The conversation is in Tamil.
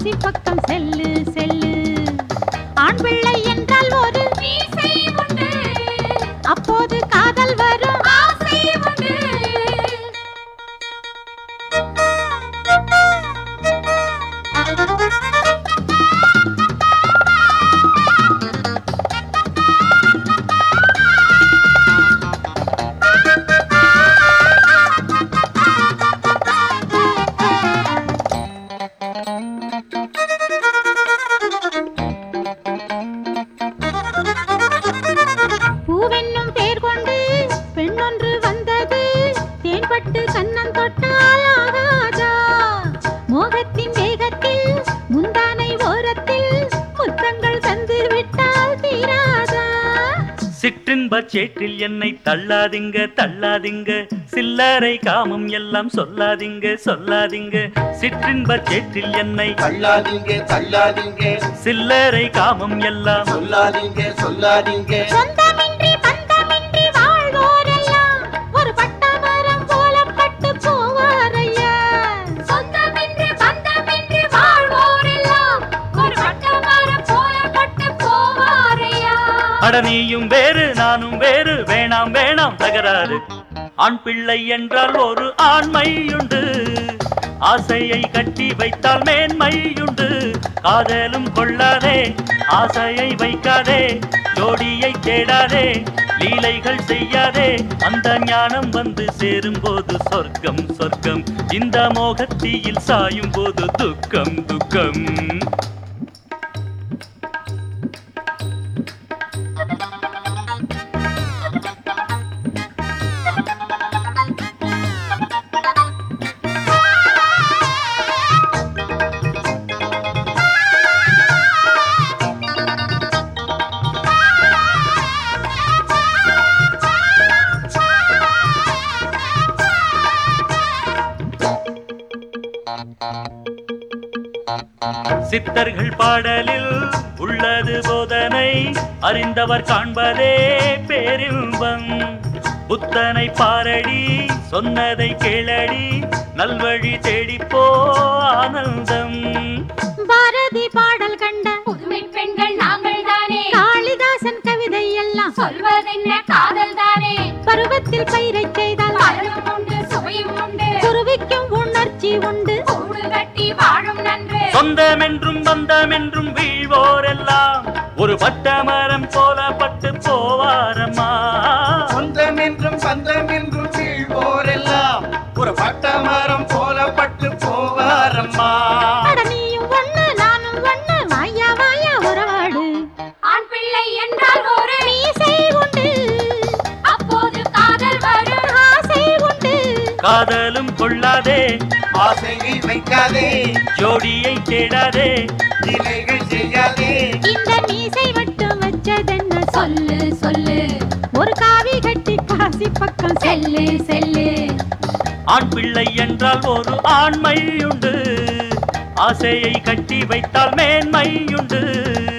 காசி பக்கம் செல்லு செல்லு ஆண் பிள்ளை என்றால் ஒரு மீசை உண்டு அப்போது காதல் வரும் ஆசை உண்டு பூவென்னும் பேர் கொண்டு பெண்ணொன்று வந்தது தேன்பட்டு கண்ணம் தொட்டால் ஆகாதா மோகத்தின் வேகத்தில் முந்தானை ஓரத்தில் முத்தங்கள் தந்து விட்டால் தீராதா சிற்றின்ப சேற்றில் என்னை தள்ளாதீங்க தள்ளாதீங்க சில்லறை காமம் எல்லாம் சொல்லாதீங்க சொல்லாதீங்க சிற்றின்ப சேற்றில் என்னை தள்ளாதீங்க தள்ளாதீங்க சில்லறை காமம் எல்லாம் சொல்லாதீங்க சொல்லாதீங்க சொந்தமின்றி பந்தமின்றி வாழ்வோரெல்லாம் ஒரு பட்டமரம் போல பட்டு போவாரையா சொந்தமின்றி பந்தமின்றி வாழ்வோரெல்லாம் ஒரு வட்டமரம் போல பட்டு போவாரையா அட நீயும் வேறு நானும் வேறு வேணாம் வேணாம் தகராறு ஆண் பிள்ளை என்றால் ஒரு ஆண்மையுண்டு ஆசையை கட்டி வைத்தால் மேன்மையுண்டு காதலும் கொள்ளாதே ஆசையை வைக்காதே ஜோடியை தேடாதே லீலைகள் செய்யாதே அந்த ஞானம் வந்து சேரும் போது சொர்க்கம் சொர்க்கம் இந்த மோகத்தீயில் சாயும் போது துக்கம் துக்கம் சித்தர்கள் பாடலில் உள்ளது போதனை அறிந்தவர் காண்பதே பேரின்பம் புத்தனை பாரடி சொன்னதை கேளடி நல்வழி தேடிப்போ ஆனந்தம் பாரதி பாடல் கண்ட புதுமை பெண்கள் நாங்கள் தானே காளிதாசன் கவிதை எல்லாம் சொல்வதென்ன காதல் தானே பருவத்தில் பயிரை செய்தால் பலனும் உண்டு சுவையும் உண்டு குருவிக்கும் உணர்ச்சி உண்டு கூடு கட்டி வாழும் நன்று சொந்தமென்றும் பந்தமென்றும் வீழ்வோரெல்லாம் ஒரு பட்டமரம் போல பட்டு போவாரம்மா சொந்தம் என்றும் பந்தம் என்றும் வீழ்வோரெல்லாம் ஒரு பட்டமரம் போல பட்டு போவாரம்மா அட நீயும் ஒண்ணு நானும் ஒண்ணு வாயா வாயா உறவாடு ஆண் பிள்ளை என்றால் ஒரு மீசை உண்டு அப்போது காதல் வரும் ஆசை உண்டு காதலும் கொள்ளாதே ஆசையை வைக்காதே ஜோடியை தேடாதே நிலைகள் செய்யாதே இந்த மீசை மட்டும் வச்சதென்ன சொல்லு சொல்லு ஒரு காவி கட்டி காசி பக்கம் செல்லு செல்லு ஆண் பிள்ளை என்றால் ஒரு ஆண்மையுண்டு ஆசையை கட்டி வைத்தால் மேன்மையுண்டு